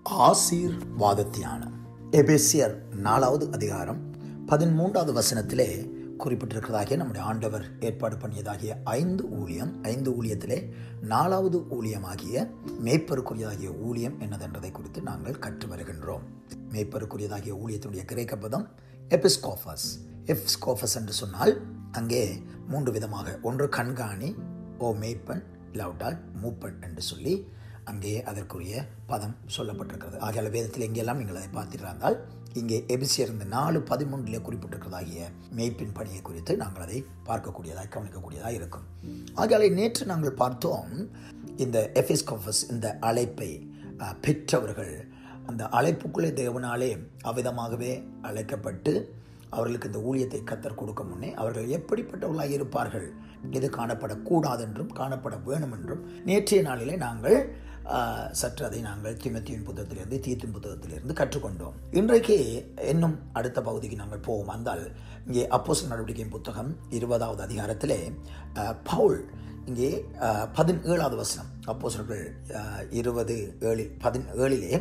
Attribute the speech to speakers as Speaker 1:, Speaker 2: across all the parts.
Speaker 1: ஆசீர்வாத தியானம் எபேசியர் நாலாவது அதிகாரம் பதிமூன்றாவது வசனத்திலே குறிப்பிட்டிருக்கிறதாகிய நம்முடைய ஆண்டவர் ஏற்பாடு பண்ணியதாகிய ஐந்து ஊழியம் ஐந்து ஊழியத்திலே நாலாவது ஊழியமாகிய மேய்ப்பருக்குரியதாகிய ஊழியம் என்னதென்றதை குறித்து நாங்கள் கற்று வருகின்றோம் மேய்ப்பருக்குரியதாகிய ஊழியத்தினுடைய கிரேக்க பதம் எபிஸ்கோஃபஸ் எப்ஸ்கோஃபஸ் என்று சொன்னால் அங்கே மூன்று விதமாக ஒன்று கண்காணி ஓ மேய்ப்பன் இல்லாவிட்டால் மூப்பன் என்று சொல்லி அங்கே அதற்குரிய பதம் சொல்லப்பட்டிருக்கிறது ஆகிய வேதத்தில் எங்கெல்லாம் நீங்கள் அதை பார்த்திருந்தால் இங்கே எபிசியர் இந்த நாலு பதிமூன்றிலே குறிப்பிட்டிருக்கிறதாகிய மேய்ப்பின் பணியை குறித்து நாங்கள் அதை பார்க்கக்கூடியதாக கவனிக்கக்கூடியதாக இருக்கும் ஆகியாலே நேற்று நாங்கள் பார்த்தோம் இந்த எஃபிஸ்கோஃபஸ் இந்த அழைப்பை அஹ், பெற்றவர்கள் அந்த அழைப்புக்குள்ளே தேவனாலே அவ்விதமாகவே அழைக்கப்பட்டு அவர்களுக்கு இந்த ஊழியத்தை கத்தர் கொடுக்க முன்னே அவர்கள் எப்படிப்பட்டவர்களாக இருப்பார்கள் எது காணப்படக்கூடாது என்றும் காணப்பட வேணும் என்றும் நேற்றைய நாளிலே நாங்கள் ஆஹ், சற்று அதை நாங்கள் திமத்தியின் புத்தகத்திலிருந்து தீத்தின் புத்தகத்திலிருந்து கற்றுக்கொண்டோம் இன்றைக்கு இன்னும் அடுத்த பகுதிக்கு நாங்கள் போவோம் வந்தால் இங்கே அப்போஸ் நடவடிக்கையின் புத்தகம் இருபதாவது அதிகாரத்திலே ஆஹ், பவுல் இங்கே ஆஹ், பதினேழாவது வசனம் அப்போஸ்தலர்கள் ஆஹ், இருபது ஏழில் பதினேழிலே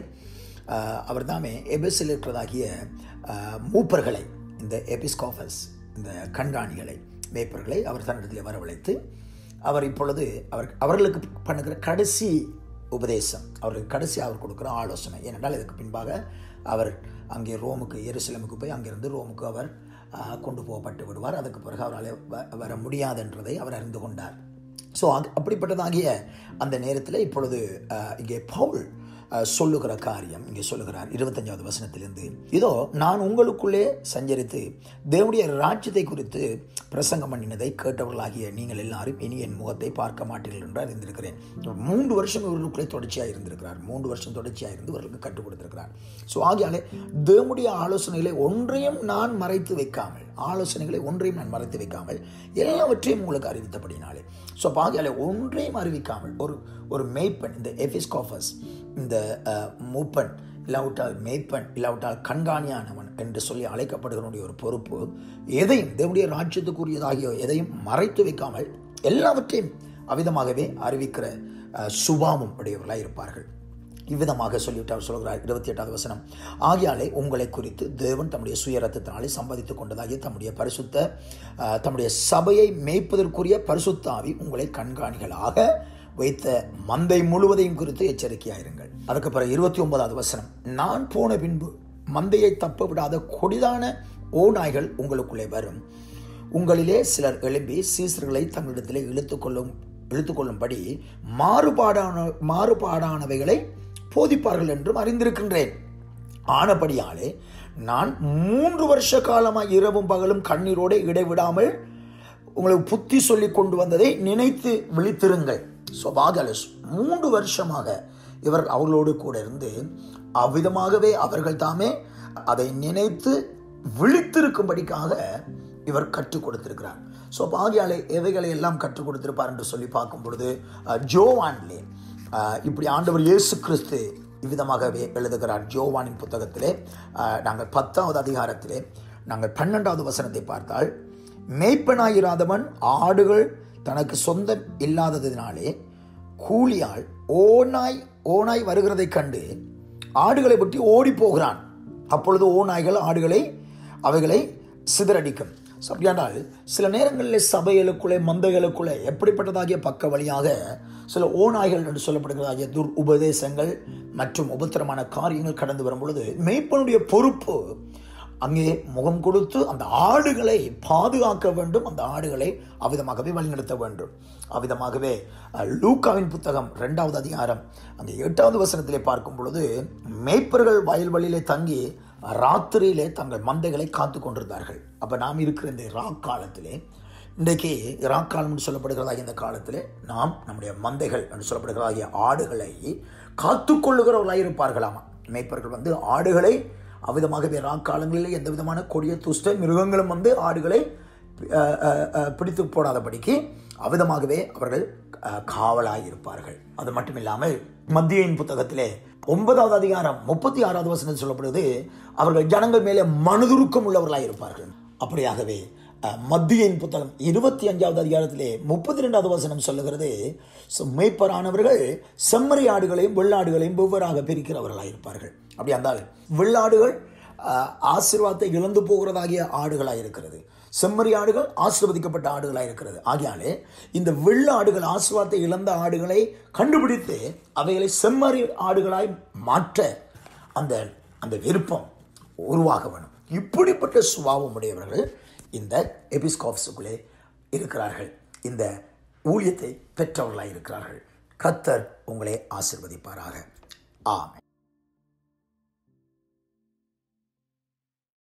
Speaker 1: அவர் தாமே எபெஸில் இருக்கிறதாகிய ஆஹ், மூப்பர்களை இந்த எபிஸ்கோஃபஸ் இந்த கண்காணிகளை மேய்ப்பர்களை அவர் தன்னிடத்தில் வரவழைத்து அவர் இப்பொழுது அவர் அவர்களுக்கு பண்ணுகிற கடைசி உபதேசம் அவர்களுக்கு கடைசி அவர் கொடுக்குற ஆலோசனை ஏனென்றால் இதுக்கு பின்பாக அவர் அங்கே ரோமுக்கு எருசலேமுக்கு போய் அங்கிருந்து ரோமுக்கு அவர் ஆஹ், கொண்டு போகப்பட்டு விடுவார் அதுக்கு பிறகு அவரால் வ- வர முடியாதென்றதை அவர் அறிந்து கொண்டார் ஸோ அது அப்படிப்பட்டதாகிய அந்த நேரத்தில் இப்பொழுது அஹ், இங்கே பவுல் அஹ், சொல்லுகிற காரியம் இங்கே சொல்லுகிறார் இருபத்தஞ்சாவது வசனத்திலிருந்து இதோ நான் உங்களுக்குள்ளே சஞ்சரித்து தேவனுடைய ராஜ்யத்தை குறித்து பிரசங்கம் பண்ணினதை கேட்டவர்களாகிய நீங்கள் எல்லாரும் இனி என் முகத்தை பார்க்க மாட்டீர்கள் என்று அறிந்திருக்கிறேன் மூன்று வருஷம் இவர்களுக்குள்ளே தொடர்ச்சியாக இருந்திருக்கிறார் மூன்று வருஷம் தொடர்ச்சியாக இருந்து இவர்களுக்கு கற்றுக் கொடுத்திருக்கிறார் ஸோ ஆகியாலே தேவனுடைய ஆலோசனைகளை ஒன்றையும் நான் மறைத்து வைக்காமல் ஆலோசனைகளை ஒன்றையும் நான் மறைத்து வைக்காமல் எல்லாவற்றையும் உங்களுக்கு அறிவித்தபடினாலே ஸோ பாகியாலே ஒன்றையும் அறிவிக்காமல் ஒரு ஒரு மேய்ப்பன் இந்த எபிஸ்கோஃபஸ் இந்த அஹ், மூப்பன் இல்லாவிட்டால் மேய்ப்பன் இல்லாவிட்டால் கண்காணியானவன் என்று சொல்லி அழைக்கப்படுகிறவனுடைய ஒரு பொறுப்பு எதையும் தேவனுடைய ராஜ்யத்துக்குரியதாகிய எதையும் மறைத்து வைக்காமல் எல்லாவற்றையும் அவிதமாகவே அறிவிக்கிற அஹ், சுபாவம் உடையவர்களாக இருப்பார்கள் இவ்விதமாக சொல்லிவிட்டு அவர் சொல்கிறார் இருபத்தி எட்டாவது வசனம் ஆகியாலே உங்களை குறித்து தேவன் தம்முடைய சுயரத்தினாலே சம்பாதித்துக் கொண்டதாகிய தம்முடைய பரிசுத்த அஹ், தம்முடைய சபையை மேய்ப்பதற்குரிய பரிசுத்த ஆவி உங்களை கண்காணிகளாக வைத்த மந்தை முழுவதையும் குறித்து எச்சரிக்கையாயிருங்கள் அதுக்கு பிறகு இருபத்தி ஒன்பதாவது வசனம் நான் போன பின்பு மந்தையை தப்ப விடாத கொடிதான ஓநாய்கள் உங்களுக்குள்ளே வரும் உங்களிலே சிலர் எழும்பி சீசர்களை தங்களிடத்திலே இழுத்துக்கொள்ளும் இழுத்துக்கொள்ளும்படி மாறுபாடான மாறுபாடானவைகளை போதிப்பார்கள் என்றும் அறிந்திருக்கின்றேன் ஆனபடியாலே நான் மூன்று வருஷ காலமாக இரவும் பகலும் கண்ணீரோடு இடைவிடாமல் உங்களுக்கு புத்தி சொல்லி கொண்டு வந்ததை நினைத்து விழித்திருங்கள் ஸோ பாகலஸ் மூன்று வருஷமாக இவர் அவர்களோடு கூட இருந்து அவ்விதமாகவே அவர்கள் தாமே அதை நினைத்து விழித்திருக்கும்படிக்காக இவர் கற்றுக் கொடுத்திருக்கிறார் ஸோ பாகியாலே எவைகளை எல்லாம் கற்றுக் கொடுத்திருப்பார் என்று சொல்லி பார்க்கும் பொழுது அஹ், ஜோவான்லே அஹ், இப்படி ஆண்டவர் இயேசு கிறிஸ்து இவ்விதமாகவே எழுதுகிறார் ஜோவானின் புத்தகத்திலே அஹ், நாங்கள் பத்தாவது அதிகாரத்திலே நாங்கள் பன்னெண்டாவது வசனத்தை பார்த்தால் மேய்ப்பனாயிராதவன் ஆடுகள் தனக்கு சொந்தம் இல்லாததினாலே கூலியால் ஓநாய் ஓநாய் வருகிறதைக் கண்டு ஆடுகளை பற்றி ஓடி போகிறான் அப்பொழுது ஓநாய்கள் ஆடுகளை அவைகளை சிதறடிக்கும் So, அப்படியானால் சில நேரங்களில் சபைகளுக்குள்ளே மந்தைகளுக்குள்ளே எப்படிப்பட்டதாகிய பக்க வழியாக சில ஓநாய்கள் என்று சொல்லப்படுகிறதாகிய துர் உபதேசங்கள் மற்றும் உபத்திரமான காரியங்கள் கடந்து வரும் பொழுது மெய்ப்பனுடைய பொறுப்பு அங்கே முகம் கொடுத்து அந்த ஆடுகளை பாதுகாக்க வேண்டும் அந்த ஆடுகளை அவ்விதமாகவே வழிநடத்த வேண்டும் அவ்விதமாகவே அஹ், லூக்காவின் புத்தகம் இரண்டாவது அதிகாரம் அந்த எட்டாவது வசனத்திலே பார்க்கும் பொழுது மேய்ப்பர்கள் வயல்வெளியிலே தங்கி ராத்திரியிலே தங்கள் மந்தைகளை காத்து கொண்டிருந்தார்கள் அப்ப நாம் இருக்கிற இந்த ராக் காலத்திலே இன்றைக்கு இராக் காலம் சொல்லப்படுகிறதாகிய இந்த காலத்திலே நாம் நம்முடைய மந்தைகள் என்று சொல்லப்படுகிறதாகிய ஆடுகளை காத்து கொள்ளுகிறவர்களாக இருப்பார்களாமா மேய்ப்பர்கள் வந்து ஆடுகளை அவ்விதமாகவே ராக்காலங்களில் எந்த விதமான கொடிய துஷ்ட மிருகங்களும் வந்து ஆடுகளை அஹ், அஹ், அஹ், பிடித்து போடாதபடிக்கு அவ்விதமாகவே அவர்கள் அஹ், காவலாய் இருப்பார்கள் அது மட்டும் இல்லாமல் மத்தியின் புத்தகத்திலே ஒன்பதாவது அதிகாரம் முப்பத்தி ஆறாவது வசனம் சொல்லப்படுவது அவர்கள் ஜனங்கள் மேலே மனதுருக்கம் உள்ளவர்களாய் இருப்பார்கள் அப்படியாகவே அஹ், மத்தியின் புத்தகம் இருபத்தி அஞ்சாவது அதிகாரத்திலே முப்பத்தி ரெண்டாவது வசனம் சொல்லுகிறது "So, மேய்ப்பரானவர்கள் செம்மறி ஆடுகளையும் வெள்ளாடுகளையும் வெவ்வேறாக பிரிக்கிறவர்களாக இருப்பார்கள் அப்படி அந்த வெள்ளாடுகள் அஹ், ஆசீர்வாதத்தை இழந்து போகிறதாகிய ஆடுகளாக இருக்கிறது செம்மறி ஆடுகள் ஆசீர்வதிக்கப்பட்ட ஆடுகளாக இருக்கிறது ஆகையாலே இந்த வெள்ள ஆடுகள் ஆசீர்வாதத்தை இழந்த ஆடுகளை கண்டுபிடித்து அவைகளை செம்மறி ஆடுகளாய் மாற்ற அந்த அந்த விருப்பம் உருவாக வேணும் இப்படிப்பட்ட சுபாவம் உடையவர்கள் இந்த எபிஸ்காப்ஸுக்குள்ளே இருக்கிறார்கள் இந்த ஊழியத்தை பெற்றவர்களாக இருக்கிறார்கள் கத்தர் உங்களை ஆசிர்வதிப்பாராக ஆமென்